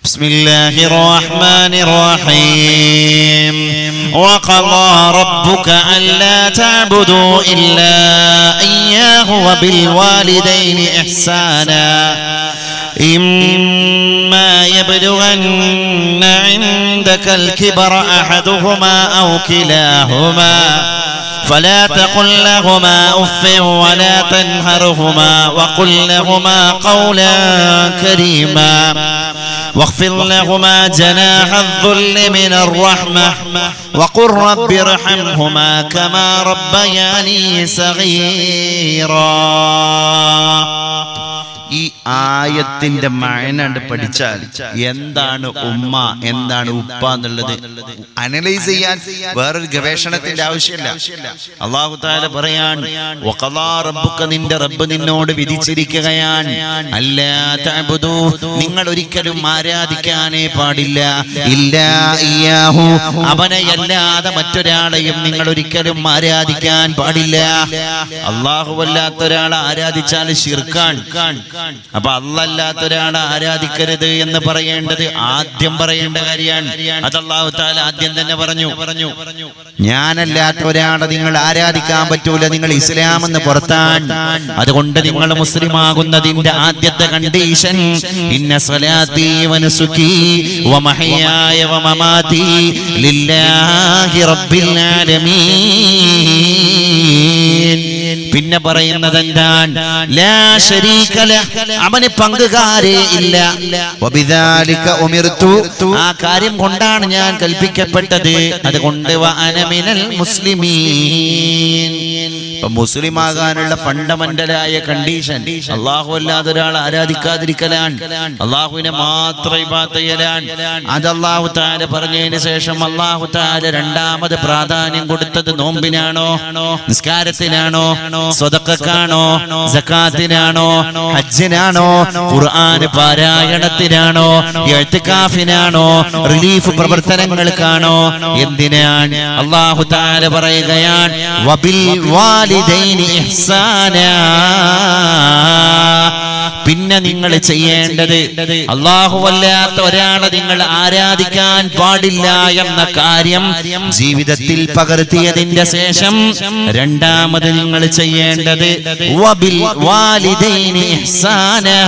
بسم الله الرحمن الرحيم وقضى ربك ألا تعبدوا إلا إياه وبالوالدين إحسانا إما يبلغن عندك الكبر أحدهما أو كلاهما فلا تقل لهما اف ولا تنهرهما وقل لهما قولا كريما واخفض لهما جناح الذل من الرحمه وقل رب ارحمهما كما ربياني صغيرا ഈ ആയത്തിന്റെ മഴനണ്ട് പഠിച്ചാൽ എന്താണ് ഉമ്മ എന്താണ് ഉപ്പ എന്നുള്ളത് അനലൈസ് ചെയ്യാൻ വേറൊരു ഗവേഷണത്തിന്റെ ആവശ്യമില്ല അള്ളാഹു താല പറയാൻ വഖദാ റബ്ബുക നിന്റെ റബ്ബ് നിന്നോട് വിധിച്ചിരിക്കുകയാണ് അല്ലാ തഅബുദു നിങ്ങൾ ഒരിക്കലും ആരാധിക്കാനേ പാടില്ല ഇല്ല ഇയാഹു അവനെ അല്ലാതെ മറ്റൊരാളെയും നിങ്ങൾ ഒരിക്കലും ആരാധിക്കാൻ പാടില്ല അള്ളാഹു അല്ലാത്ത ഒരാളെ ആരാധിച്ചാൽ ഷിർക്കാൻ അപ്പൊ അല്ലല്ലാത്ത ഒരാളെ ആരാധിക്കരുത് എന്ന് പറയേണ്ടത് ആദ്യം പറയേണ്ട കാര്യമാണ് അത് അള്ളാഹു താല ആദ്യം തന്നെ പറഞ്ഞു പറഞ്ഞു ഞാനല്ലാത്ത ഒരാളെ നിങ്ങൾ ആരാധിക്കാൻ പറ്റൂല നിങ്ങൾ ഇസ്ലാം എന്ന് പുറത്താൻ അതുകൊണ്ട് നിങ്ങൾ മുസ്ലിം ആകുന്നതിന്റെ ആദ്യത്തെ കണ്ടീഷൻ ഇന്ന സ്വലാത്തി വനുസുഖി വമഹയായ വമമാതി ലില്ലാഹി റബ്ബിൽ ആലമീൻ പിന്നെ പറയുന്നത് എന്താണ് ലാ ശരീക ലഹ്. അവന് പങ്കുകാരേ ഇല്ല വബിദാലിക ഉമിർതു ആ കാര്യം കൊണ്ടാണ് ഞാൻ കൽപ്പിക്കപ്പെട്ടത് അതുകൊണ്ട് വ അന മിനൽ മുസ്ലിമീൻ ഇപ്പൊ മുസ്ലിം ആകാനുള്ള ഫണ്ടമെന്റലായ കണ്ടീഷൻ അള്ളാഹു അല്ലാതെ ഒരാൾ ആരാധിക്കാതിരിക്കലാണ് അള്ളാഹുവിനെ മാത്രം ഇബാദത്ത് ചെയ്യലാണ് അത് അള്ളാഹു താല പറഞ്ഞതിന് ശേഷം അള്ളാഹു താല രണ്ടാമത് പ്രാധാന്യം കൊടുത്തത് നോമ്പിനാണോ നിസ്കാരത്തിനാണോ സ്വതക്കാണോ സക്കാത്തിനാണോ ഹജ്ജിനാണോ ഖുർആൻ പാരായണത്തിനാണോ എഴുത്തുകാഫിനാണോ റിലീഫ് പ്രവർത്തനങ്ങൾക്കാണോ എന്തിനാണ് അള്ളാഹു താല പറയുകയാണ് വബിൽ വാലിദൈനി ഇഹ്സാനാ പിന്നെ നിങ്ങൾ ചെയ്യേണ്ടത് അല്ലാഹുവല്ലാത്ത ഒരാളെ നിങ്ങൾ ആരാധിക്കാൻ പാടില്ല എന്ന കാര്യം ജീവിതത്തിൽ പകർത്തിയതിന്റെ ശേഷം രണ്ടാമത് നിങ്ങൾ ചെയ്യേണ്ടത് വബിൽ വാലിദൈനി ഇഹ്സാനാ.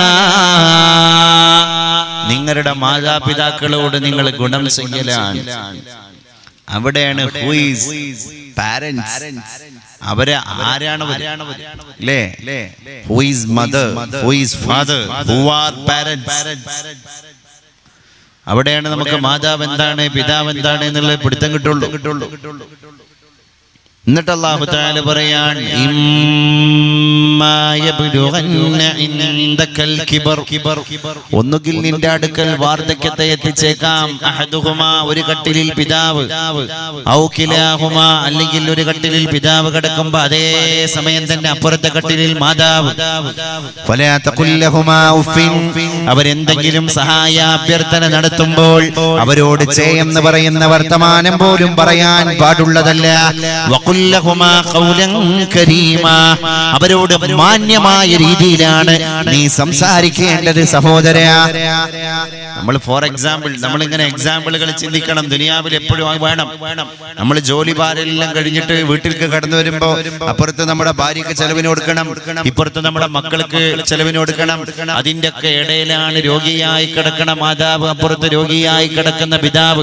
നിങ്ങളുടെ മാതാപിതാക്കളോട് നിങ്ങൾ ഗുണം ചെയ്യലാണ് അവിടെയാണ് ഹുയിസ് പാരന്റ്സ് അവരെ ആരാണ് അല്ലേ who is mother who is father who are parents അവിടെയാണ് നമുക്ക് മാതാവ് എന്താണ് പിതാവ് എന്താണ് എന്നുള്ളത് പിടുത്തം കിട്ടുള്ളൂ കിട്ടുള്ളൂ എന്നിട്ട് അള്ളാഹു താല പറയാൻ ഇമ്മാ യബ്ലുഗന്ന ഇൻദകൽ കിബർ ഒന്നുകിൽ നിന്റെ അടുക്കൽ വാർദ്ധക്യത്തെ എത്തിച്ചേക്കാം അഹദുഹുമാ ഒരു കട്ടിലിൽ പിതാവ് ഔ കിലാഹുമാ അല്ലെങ്കിൽ ഒരു കട്ടിലിൽ പിതാവ് കിടക്കുമ്പോ അതേ സമയം തന്നെ അപ്പുറത്തെ കട്ടിലിൽ മാതാവ് ഫലാ തഖുൽ ലഹുമാ ഉഫിൻ അവരെന്തെങ്കിലും സഹായ അഭ്യർത്ഥന നടത്തുമ്പോൾ അവരോട് എന്ന് പറയുന്ന വർത്തമാനം പോലും പറയാൻ പാടുള്ളതല്ല വഖുൽ ലഹുമാ ഖൗലൻ കരീമാ അവരോട് മാന്യമായ രീതിയിലാണ് നീ സംസാരിക്കേണ്ടത് സഹോദര നമ്മൾ ഫോർ എക്സാമ്പിൾ നമ്മൾ ഇങ്ങനെ എക്സാമ്പിളുകൾ ചിന്തിക്കണം ദുനിയാവിൽ എപ്പോഴും വേണം നമ്മൾ ജോലി ഭാരെല്ലാം കഴിഞ്ഞിട്ട് വീട്ടിലേക്ക് കടന്നു വരുമ്പോ അപ്പുറത്ത് നമ്മുടെ ഭാര്യക്ക് ചെലവിന് കൊടുക്കണം ഇപ്പുറത്ത് നമ്മുടെ മക്കൾക്ക് ചെലവിന് കൊടുക്കണം അതിന്റെ ഒക്കെ ഇടയിലാണ് രോഗിയായി കിടക്കണ മാതാവ് അപ്പുറത്ത് രോഗിയായി കിടക്കുന്ന പിതാവ്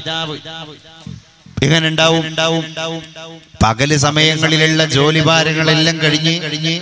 എങ്ങനെ ഉണ്ടാവും പകല് സമയങ്ങളിലുള്ള ജോലി ഭാരങ്ങളെല്ലാം കഴിഞ്ഞ്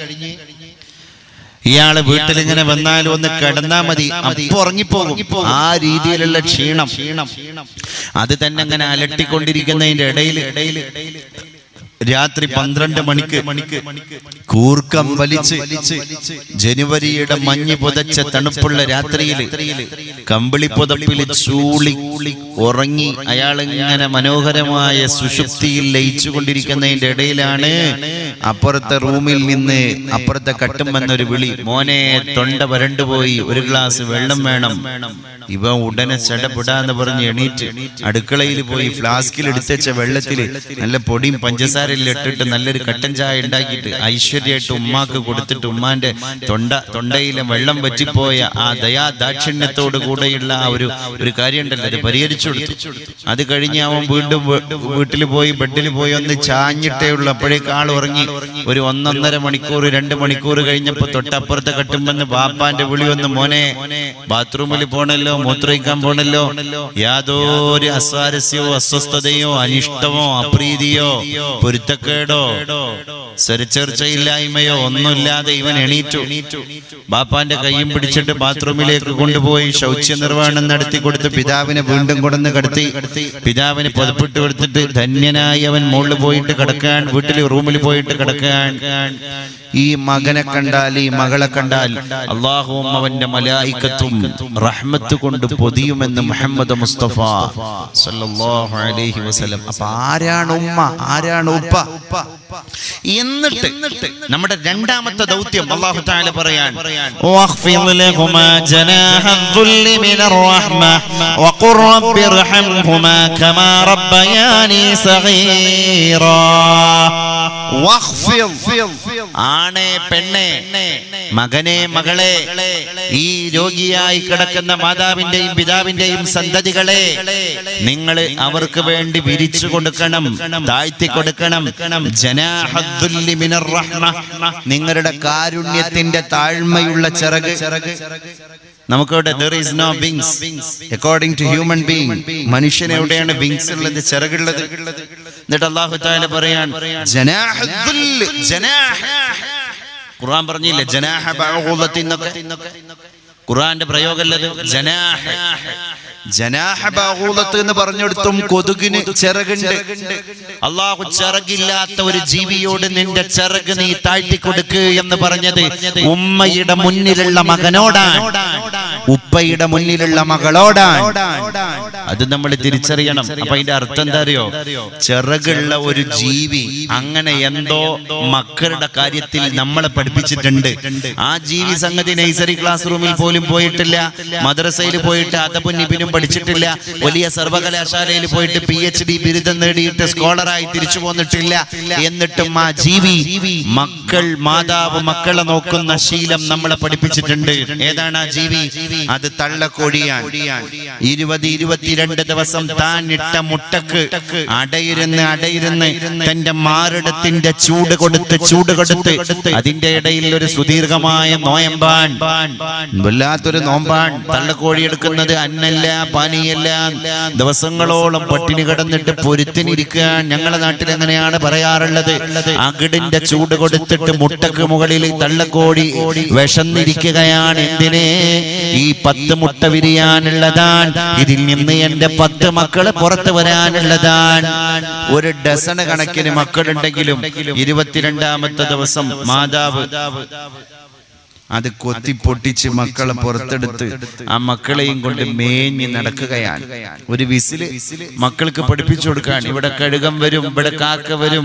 ഇയാള് വീട്ടിൽ ഇങ്ങനെ വന്നാൽ ഒന്ന് കിടന്നാ മതി അപ്പൊ ഉറങ്ങിപ്പോകും ആ രീതിയിലുള്ള ക്ഷീണം അത് തന്നെ അങ്ങനെ അലട്ടിക്കൊണ്ടിരിക്കുന്നതിന്റെ ഇടയിൽ ഇടയിൽ രാത്രി പന്ത്രണ്ട് മണിക്ക് മണിക്ക് കൂർക്കം വലിച്ച് ജനുവരിയുടെ മഞ്ഞ് പുതച്ച തണുപ്പുള്ള രാത്രിയിൽ കമ്പിളി പുതപ്പിൽ ചൂളി ഉറങ്ങി അയാൾ ഇങ്ങനെ മനോഹരമായ സുഷുപ്തിയിൽ ലയിച്ചു കൊണ്ടിരിക്കുന്നതിന്റെ ഇടയിലാണ് അപ്പുറത്തെ റൂമിൽ നിന്ന് അപ്പുറത്തെ കട്ടും വന്നൊരു വിളി മോനെ തൊണ്ട വരണ്ടുപോയി ഒരു ഗ്ലാസ് വെള്ളം വേണം ഇവ ഉടനെ ചടപെടാന്ന് പറഞ്ഞ് എണീറ്റ് അടുക്കളയിൽ പോയി ഫ്ലാസ്കിൽ എടുത്തുവെച്ച വെള്ളത്തിൽ നല്ല പൊടിയും പഞ്ചസാര പഞ്ചസാരയിൽ ഇട്ടിട്ട് നല്ലൊരു കട്ടൻ ചായ ഉണ്ടാക്കിയിട്ട് ഐശ്വര്യമായിട്ട് ഉമ്മാക്ക് കൊടുത്തിട്ട് ഉമ്മാന്റെ തൊണ്ട തൊണ്ടയിലെ വെള്ളം വറ്റിപ്പോയ ആ ദയാ ദാക്ഷിണ്യത്തോട് കൂടെയുള്ള ആ ഒരു ഒരു കാര്യം ഉണ്ടല്ലോ അത് പരിഹരിച്ചു കൊടുത്തു അത് കഴിഞ്ഞ് അവൻ വീണ്ടും വീട്ടിൽ പോയി ബെഡിൽ പോയി ഒന്ന് ചാഞ്ഞിട്ടേ ഉള്ളൂ അപ്പോഴേക്ക് ആൾ ഉറങ്ങി ഒരു ഒന്നൊന്നര മണിക്കൂർ രണ്ട് മണിക്കൂർ കഴിഞ്ഞപ്പോ തൊട്ടപ്പുറത്തെ കട്ടുമ്പെന്ന് ബാപ്പാന്റെ വിളി വന്ന് മോനെ ബാത്റൂമിൽ പോണല്ലോ മൂത്രയിക്കാൻ പോണല്ലോ യാതൊരു അസ്വാരസ്യമോ അസ്വസ്ഥതയോ അനിഷ്ടമോ അപ്രീതിയോ പൊരുത്തക്കേടോ സ്വരച്ചേർച്ചയില്ലായ്മയോ ഒന്നുമില്ലാതെ ഇവൻ എണീറ്റു ബാപ്പാന്റെ കൈയും പിടിച്ചിട്ട് ബാത്റൂമിലേക്ക് കൊണ്ടുപോയി ശൗച നിർവഹണം നടത്തി കൊടുത്ത് പിതാവിനെ വീണ്ടും കൊണ്ടുവന്ന് കടത്തി പിതാവിന് പുതപ്പിട്ട് കൊടുത്തിട്ട് ധന്യനായി അവൻ മുകളിൽ പോയിട്ട് കിടക്കാൻ വീട്ടിൽ റൂമിൽ പോയിട്ട് കിടക്കാൻ ഈ മകനെ കണ്ടാൽ ഈ മകളെ കണ്ടാൽ അള്ളാഹുവും അവന്റെ മലായിക്കത്തും റഹ്മത്ത് കൊണ്ട് പൊതിയുമെന്ന് മുഹമ്മദ് മുസ്തഫ സല്ലല്ലാഹു അലൈഹി വസല്ലം അപ്പൊ ആരാണ് ഉമ്മ ആരാണ് ഉപ്പ എന്നിട്ട് നമ്മുടെ രണ്ടാമത്തെ ദൗത്യം അള്ളാഹു താല പറയാൻ واخفض لهما جناح الذل من الرحمة وقل رب ارحمهما كما ربياني صغيرا ആണേ പെണ്ണെ മകനെ മകളെ ഈ രോഗിയായി കിടക്കുന്ന മാതാവിന്റെയും പിതാവിന്റെയും സന്തതികളെ നിങ്ങൾ അവർക്ക് വേണ്ടി വിരിച്ചു കൊടുക്കണം താഴ്ത്തി കൊടുക്കണം ജനാഹദ്ദുല്ലി മിനർ റഹ്മ. നിങ്ങളുടെ കാരുണ്യത്തിന്റെ താഴ്മയുള്ള ചിറക് നമുക്കവിടെ there is no wings according to human being മനുഷ്യന് എവിടെയാണ് വിങ്സ് ഉള്ളത് ചിറകുള്ളത് എന്നിട്ട് അള്ളാഹു താല പറയാൻ ജനാഹദ്ദുല്ല്, ജനാഹ്. ഖുർആൻ പറഞ്ഞില്ലേ ജനാഹ ബഅൂദത്തി എന്നൊക്കെ ഖുർആന്റെ പ്രയോഗമല്ലത് ജനാഹ് ജനാഹ ബഅൂദത്ത് എന്ന് പറഞ്ഞെടുത്തും കൊതുകിന് ചിറകുണ്ട് അള്ളാഹു ചിറകില്ലാത്ത ഒരു ജീവിയോട് നിന്റെ ചിറക് നീ താഴ്ത്തി കൊടുക്ക് എന്ന് പറഞ്ഞത് ഉമ്മയുടെ മുന്നിലുള്ള മകനോടാണ് ഉപ്പയുടെ മുന്നിലുള്ള മകളോടാണ് അത് നമ്മൾ തിരിച്ചറിയണം അപ്പൊ അതിന്റെ അർത്ഥം എന്താ അറിയോ ചിറകുള്ള ഒരു ജീവി അങ്ങനെ എന്തോ മക്കളുടെ കാര്യത്തിൽ നമ്മളെ പഠിപ്പിച്ചിട്ടുണ്ട് ആ ജീവി സംഗതി നഴ്സറി ക്ലാസ് റൂമിൽ പോലും പോയിട്ടില്ല മദ്രസയിൽ പോയിട്ട് അതപ്പും നിബിനും പഠിച്ചിട്ടില്ല വലിയ സർവകലാശാലയിൽ പോയിട്ട് പി എച്ച് ഡി ബിരുദം നേടിയിട്ട് സ്കോളറായി തിരിച്ചു പോന്നിട്ടില്ല എന്നിട്ടും ആ ജീവി മക്കൾ മാതാവ് മക്കളെ നോക്കുന്ന ശീലം നമ്മളെ പഠിപ്പിച്ചിട്ടുണ്ട് ഏതാണ് ആ ജീവി അത് തള്ളക്കോഴിയാണ് ഇരുപത് ഇരുപത്തിരണ്ട് ദിവസം താൻ ഇട്ട മുട്ടക്ക് അടയിരുന്ന് അടയിരുന്ന് തന്റെ മാറിടത്തിന്റെ ചൂട് കൊടുത്ത് ചൂട് കൊടുത്ത് അതിന്റെ ഇടയിൽ ഒരു സുദീർഘമായ നോയമ്പാൻ വല്ലാത്തൊരു നോമ്പാൻ തള്ളക്കോഴി എടുക്കുന്നത് അന്നല്ല പാനിയല്ല ദിവസങ്ങളോളം പട്ടിണി കിടന്നിട്ട് പൊരുത്തിനിരിക്കാൻ ഞങ്ങളുടെ നാട്ടിൽ എങ്ങനെയാണ് പറയാറുള്ളത് അകിടിന്റെ ചൂട് കൊടുത്തിട്ട് മുട്ടക്ക് മുകളിൽ തള്ളക്കോഴി വിഷന്നിരിക്കുകയാണ് എന്തിനെ ഈ പത്ത് മുട്ട വിരിയാനുള്ളതാണ് ഇതിൽ നിന്ന് എന്റെ പത്ത് മക്കള് പുറത്തു വരാനുള്ളതാണ് ഒരു ഡസണ് കണക്കിന് മക്കളുണ്ടെങ്കിലും ഇരുപത്തിരണ്ടാമത്തെ ദിവസം മാതാവ് അത് കൊത്തി പൊട്ടിച്ച് മക്കളെ പുറത്തെടുത്ത് ആ മക്കളെയും കൊണ്ട് മേഞ്ഞ് നടക്കുകയാണ് ഒരു വിസില് മക്കൾക്ക് പഠിപ്പിച്ചു കൊടുക്കാൻ ഇവിടെ കഴുകം വരും ഇവിടെ കാക്ക വരും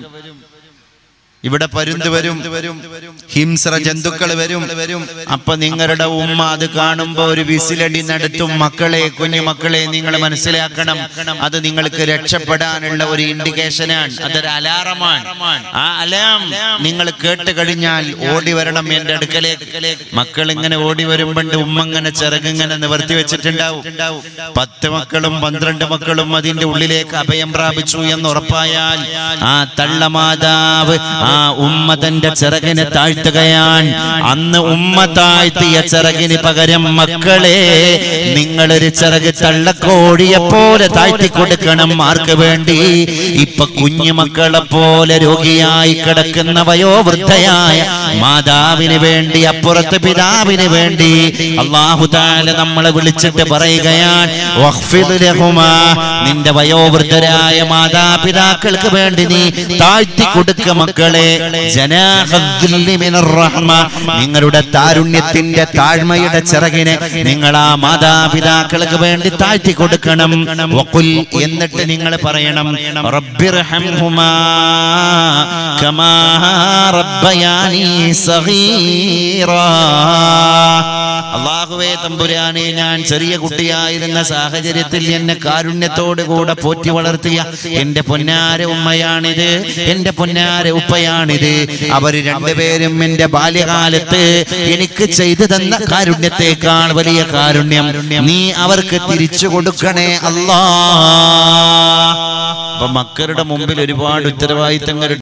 ഇവിടെ പരുന്ത് വരും ഹിംസ്ര ജന്തുക്കൾ വരും അപ്പൊ നിങ്ങളുടെ ഉമ്മ അത് കാണുമ്പോ ഒരു വിസിലടി നടത്തും മക്കളെ കുഞ്ഞു മക്കളെ നിങ്ങൾ മനസ്സിലാക്കണം അത് നിങ്ങൾക്ക് രക്ഷപ്പെടാനുള്ള ഒരു ഇൻഡിക്കേഷനാണ് അതൊരു അലാറമാണ് ആ അലാം നിങ്ങൾ കേട്ട് കഴിഞ്ഞാൽ ഓടി വരണം എന്റെ അടുക്കലേക്ക് മക്കൾ ഇങ്ങനെ ഓടി വരുമ്പോണ്ട് ഉമ്മ ഇങ്ങനെ ചിറകിങ്ങനെ നിവർത്തി വെച്ചിട്ടുണ്ടാവും പത്ത് മക്കളും പന്ത്രണ്ട് മക്കളും അതിന്റെ ഉള്ളിലേക്ക് അഭയം പ്രാപിച്ചു എന്ന് ഉറപ്പായാൽ ആ തള്ളമാതാവ് ആ ഉമ്മ തന്റെ ചിറകിനെ താഴ്ത്തുകയാണ് അന്ന് ഉമ്മ താഴ്ത്തിയ ചിറകിന് പകരം മക്കളെ നിങ്ങളൊരു ചിറക് തള്ളക്കോഴിയെ പോലെ താഴ്ത്തി കൊടുക്കണം ആർക്ക് വേണ്ടി ഇപ്പൊ കുഞ്ഞു മക്കളെ പോലെ രോഗിയായി കിടക്കുന്ന വയോവൃദ്ധയായ മാതാവിന് വേണ്ടി അപ്പുറത്ത് പിതാവിന് വേണ്ടി അള്ളാഹു താല നമ്മളെ വിളിച്ചിട്ട് പറയുകയാണ് വഖ്ഫിദ് ലഹുമാ. നിന്റെ വയോവൃദ്ധരായ മാതാപിതാക്കൾക്ക് വേണ്ടി നീ താഴ്ത്തി കൊടുക്ക മക്കളെ ജനാഹദ്ദുല്ലി മിനർ റഹ്മ നിങ്ങളുടെ താരുണ്യത്തിന്റെ താഴ്മയുടെ ചിറകിനെ നിങ്ങൾ ആ മാതാപിതാക്കൾക്ക് വേണ്ടി താഴ്ത്തി കൊടുക്കണം വഖുൽ എന്നിട്ട് നിങ്ങൾ പറയണം റബ്ബിർഹംഹുമാ കമാ റബ്ബയാനി സഗീറാ അള്ളാഹുവേ തമ്പുരാനെ ഞാൻ ചെറിയ കുട്ടിയായിരുന്ന സാഹചര്യത്തിൽ എന്നെ കാരുണ്യത്തോടു കൂടെ പോറ്റി വളർത്തിയ എന്റെ പൊന്നാര ഉമ്മയാണിത് എന്റെ പൊന്നാര ഉപ്പയാണിത് അവർ രണ്ടുപേരും എന്റെ ബാല്യകാലത്ത് എനിക്ക് ചെയ്തു തന്ന കാരുണ്യത്തെക്കാൾ വലിയ കാരുണ്യം നീ അവർക്ക് തിരിച്ചു കൊടുക്കണേ അല്ലാ അപ്പൊ മക്കളുടെ മുമ്പിൽ ഒരുപാട് ഉത്തരവാദിത്തങ്ങൾ